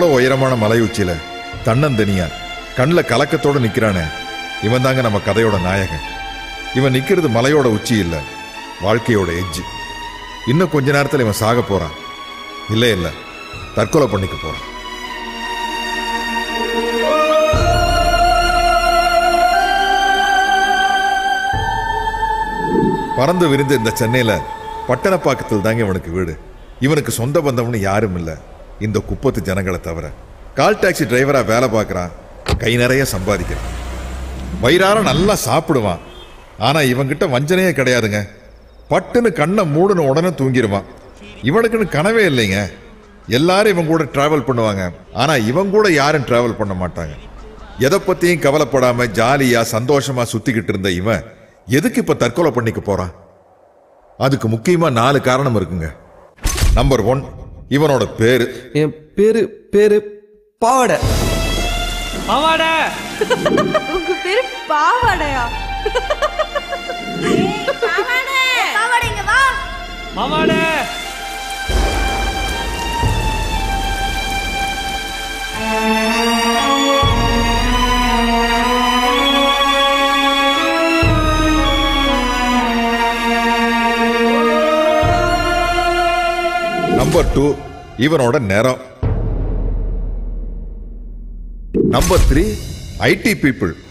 எவ்வளவு உயரமான மலை உச்சியில தன்னந்தனியா கண்ணில் கலக்கத்தோட நிக்கிறானே இவன் தாங்க நம்ம கதையோட நாயகன் இவன் நிக்கிறது மலையோட உச்சி இல்ல வாழ்க்கையோட எட்ஜ் இன்னும் கொஞ்ச நேரத்துல இவன் சாக போறான் இல்ல இல்ல தற்கொலை பண்ணிக்க போறான் பறந்து விரிந்த இந்த சென்னையில பட்டணப்பாக்கத்தில் தாங்க இவனுக்கு வீடு இவனுக்கு சொந்த பந்தம்னு யாரும் இல்ல இந்த குப்பத்து ஜனங்களை தவிர கால் டாக்ஸி டிரைவரா வேலை பார்க்கறான் கை நிறைய சம்பாதிக்கிறான் வயிறார நல்லா சாப்பிடுவான் ஆனா இவன்கிட்ட வஞ்சனையே கிடையாதுங்க பட்டுன்னு கண்ணை மூடுன உடனே தூங்கிடுவான் இவனுக்குன்னு கனவே இல்லைங்க எல்லாரும் இவன் கூட டிராவல் பண்ணுவாங்க ஆனா இவன் கூட யாரும் டிராவல் பண்ண மாட்டாங்க எதை பத்தியும் கவலைப்படாம ஜாலியா சந்தோஷமா சுத்திக்கிட்டு இருந்த இவன் எதுக்கு இப்ப தற்கொலை பண்ணிக்க போறான் அதுக்கு முக்கியமா நாலு காரணம் இருக்குங்க நம்பர் ஒன் இவனோட பேரு என் பேரு பேரு பாவாடை மாவாடை உங்க பேரு பாவாடையா பாவாடைங்க வா மாவாடை நம்பர் டூ இவனோட நிறம் நம்பர் த்ரீ ஐடி பீப்புள்